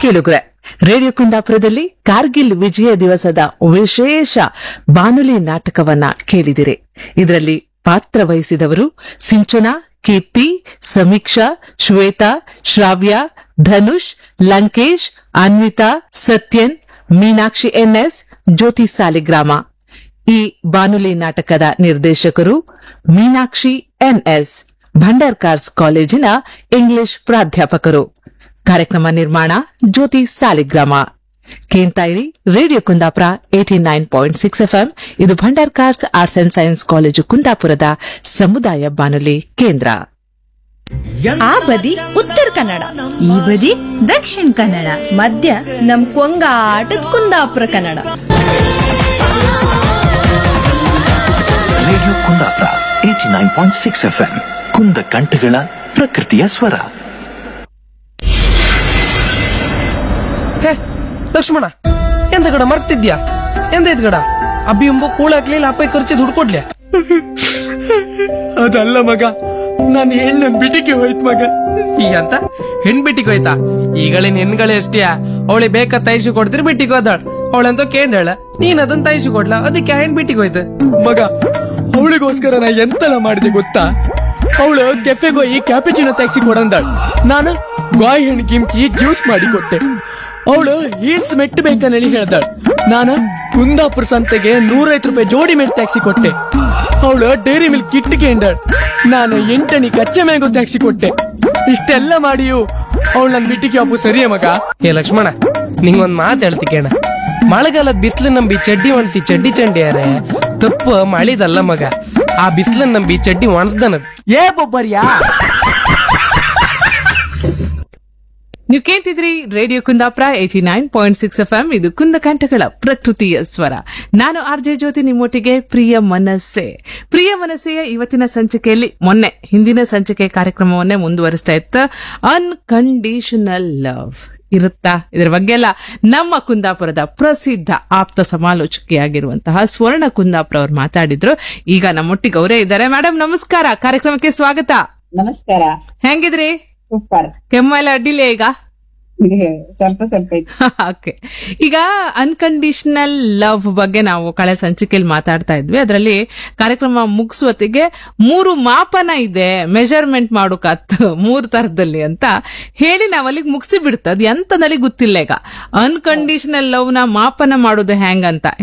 ಕೇಳುಗ್ರೆ radio ಕುಂದಾಪುರದಲ್ಲಿ ಕಾರ್ಗಿಲ್ ವಿಜಯ ದಿವಸದ ವಿಶೇಷ ಬಾನುಲಿ ನಾಟಕವನ್ನ ಕೇಳಿದಿರಿ ಇದರಲ್ಲಿ ಪಾತ್ರ ವಹಿಸಿದವರು ಸಿಂಚನಾ ಕೀರ್ತಿ ಸಮೀಕ್ಷಾ ಶ್ವೇತಾ ಶ್ರಾವ್ಯ ಧನುಷ್ ಲಂಕೇಶ್ ಅನ್ವಿತಾ ಸತ್ಯನ್ ಮೀನಾಕ್ಷಿ ಎನ್ಎಸ್ ಜ್ಯೋತಿ ಸಾಲಿಗ್ರಾಮ ಈ ಬಾನುಲಿ ನಾಟಕದ ನಿರ್ದೇಶಕರು ಮೀನಾಕ್ಷಿ ಎನ್ಎಸ್ ಭಂಡಾರ್ಕಾರ್ಸ್ ಕಾಲೇಜಿನ ಇಂಗ್ಲಿಷ್ ಪ್ರಾಧ್ಯಾಪಕರು ಕಾರ್ಯಕ್ರಮ ನಿರ್ಮಾಣ ಜ್ಯೋತಿ ಸಾಲಿಗ್ರಾಮ ಕೇಂತಾಯಿರಿ radio Kundapura eighty nine point six FM ಇದು Bhandarkar's arts and science college ಕುಂದಾಪುರದ ಸಮುದಾಯ ಬಾನುಲಿ ಕೇಂದ್ರ ಆ ಬದಿ ಉತ್ತರ ಕನ್ನಡ ಈ ಬದಿ ದಕ್ಷಿಣ ಕನ್ನಡ ಮಧ್ಯ ನಮ್ ಕೊಂಗಾಟದ Kundapura Kannada radio Kundapura eighty nine point six F M ಕುಂದ ಕಂಠಗಳ ಪ್ರಕೃತಿಯ ಸ್ವರ ಹೇ ಲಕ್ಷ್ಮಣ ಎಂತ ಗಡ ಮರ್ತಿದ್ಯಾ ಎಂತ ಇದ್ ಗಡ ಅಬ್ಬಿ ಎಂಬ ಕೂಳ ಹಾಕ್ಲಿಲ್ಲ ಅಪ್ಪ ಖರ್ಚಿ ದುಡ್ಡು ಕೊಡ್ಲೆ ಅದಲ್ಲ ಮಗ ನಾನು ಹೆಣ್ಣನ್ ಬಿಟಿಗೆ ಹೋಯ್ತು ಮಗ ಈ ಅಂತ ಹೆಣ್ ಬಿಟ್ಟಿಗೆ ಹೋಯ್ತಾ ಈಗಳಿನ ಹೆಣ್ಗಳೇ ಅಷ್ಟಿಯಾ ಅವಳಿ ಬೇಕಾ ತೈಸು ಕೊಡ್ತಿರ್ ಬಿಟ್ಟಿಗೆ ಹೋದಾಳ ಅವಳಂತ ಕೇಂಡಳ ನೀನ್ ಅದನ್ನ ತೈಸು ಕೊಡ್ಲಾ ಅದಕ್ಕೆ ಹೆಣ್ ಬಿಟ್ಟಿಗೆ ಹೋಯ್ತು ಮಗ ಅವಳಿಗೋಸ್ಕರ ನಾ ಎಂತೆಲ್ಲ ಮಾಡಿದೆ ಗೊತ್ತಾ ಅವಳು ಕೆಫೆಗೆ ಹೋಗಿ ಕ್ಯಾಪಿಚಿನೋ ಟ್ಯಾಕ್ಸಿ ಕೊಡಂದಾಳ ನಾನು ಗಾಯ್ ಹಣ್ಣು ಕಿಮ್ಚಿ ಜ್ಯೂಸ್ ಮಾಡಿ ಕೊಟ್ಟೆ ಅವಳು ಹೀಲ್ಸ್ ಮೆಟ್ಟು ಬೇಕಂದೇಳಿ ಹೇಳ್ದಾಳ ನಾನ ಕುಂದಾಪುರ ಸಂತೆಗೆ ನೂರೈವತ್ತು ರೂಪಾಯಿ ಜೋಡಿ ಮೆಟ್ ಟ್ಯಾಕ್ಸಿ ಕೊಟ್ಟೆ ಅವಳು ಡೈರಿ ಮಿಲ್ಕ್ ಕಿಟ್ಟಿಗೆ ಎಂಡಾಳ ನಾನು ಎಂಟಣಿ ಕಚ್ಚೆ ಮ್ಯಾಂಗೋ ಟ್ಯಾಕ್ಸಿ ಕೊಟ್ಟೆ ಇಷ್ಟೆಲ್ಲ ಮಾಡಿಯು ಅವಳು ನನ್ ಬಿಟ್ಟಿಗೆ ಅಪ್ಪು ಸರಿಯೇ ಮಗ ಏ ಲಕ್ಷ್ಮಣ ನಿಂಗೊಂದ್ ಮಾತು ಹೇಳ್ತಿ ಕೇಳ ಮಳೆಗಾಲದ ಬಿಸಿಲು ನಂಬಿ ಚಡ್ಡಿ ಒಣಸಿ ಚಡ್ಡಿ ಚಂಡಿ ಯಾರೇ ತಪ್ಪು ಮಳಿದಲ್ಲ ಮಗ ಆ ಬಿಸಿಲನ್ನ ನಂಬಿ ಚಡ್ಡಿ ಒಣಸ್ದನದ್ ಏ ಬೊಬ್ಬರ್ಯಾ ನೀವು ಕೇಳ್ತಿದ್ರಿ radio Kundapura eighty nine point six F M ಇದು ಕುಂದಕಂಠಗಳ ಪ್ರಕೃತಿಯ ಸ್ವರ ನಾನು ಆರ್ ಜೆ ಜ್ಯೋತಿ ನಿಮ್ಮೊಟ್ಟಿಗೆ ಪ್ರಿಯ ಮನಸ್ಸೆ ಪ್ರಿಯ ಮನಸ್ಸೆಯ ಇವತ್ತಿನ ಸಂಚಿಕೆಯಲ್ಲಿ ಮೊನ್ನೆ ಹಿಂದಿನ ಸಂಚಿಕೆ ಕಾರ್ಯಕ್ರಮವನ್ನೇ ಮುಂದುವರಿಸ್ತಾ ಇತ್ತ ಅನ್ಕಂಡೀಷನಲ್ ಲವ್ ಇರುತ್ತಾ ಇದರ ಬಗ್ಗೆ ಎಲ್ಲ ನಮ್ಮ ಕುಂದಾಪುರದ ಪ್ರಸಿದ್ಧ ಆಪ್ತ ಸಮಾಲೋಚಕಿಯಾಗಿರುವಂತಹ ಸ್ವರ್ಣ ಕುಂದಾಪುರ ಅವ್ರು ಮಾತಾಡಿದ್ರು ಈಗ ನಮ್ಮೊಟ್ಟಿಗೆ ಅವರೇ ಇದ್ದಾರೆ ಮೇಡಮ್ ನಮಸ್ಕಾರ ಕಾರ್ಯಕ್ರಮಕ್ಕೆ ಸ್ವಾಗತ ನಮಸ್ಕಾರ ಹೆಂಗಿದ್ರಿ ಸೂಪರ್ ಕೆಮ್ಮ ಎಲ್ಲ ಅಡ್ಡಿಲ್ಲ ಈಗ ಸ್ವಲ್ಪ ಸ್ವಲ್ಪ ಇತ್ತು ಓಕೆ ಈಗ ಅನ್ಕಂಡೀಷನಲ್ ಲವ್ ಬಗ್ಗೆ ನಾವು ಕಳೆ ಸಂಚಿಕೆಯಲ್ಲಿ ಮಾತಾಡ್ತಾ ಇದ್ವಿ ಅದರಲ್ಲಿ ಕಾರ್ಯಕ್ರಮ ಮುಗಿಸುವತ್ತಿಗೆ ಮೂರು ಮಾಪನ ಇದೆ ಮೆಜರ್ಮೆಂಟ್ ಮಾಡೋಕತ್ ಮೂರು ತರದಲ್ಲಿ ಅಂತ ಹೇಳಿ ನಾವ್ ಅಲ್ಲಿಗೆ ಮುಗಿಸಿ ಬಿಡ್ತದ ಎಂತದಲ್ಲಿ ಗೊತ್ತಿಲ್ಲ ಈಗ ಅನ್ಕಂಡೀಷನಲ್ ಲವ್ ನ ಮಾಪನ ಮಾಡೋದು ಹೆಂಗಂತ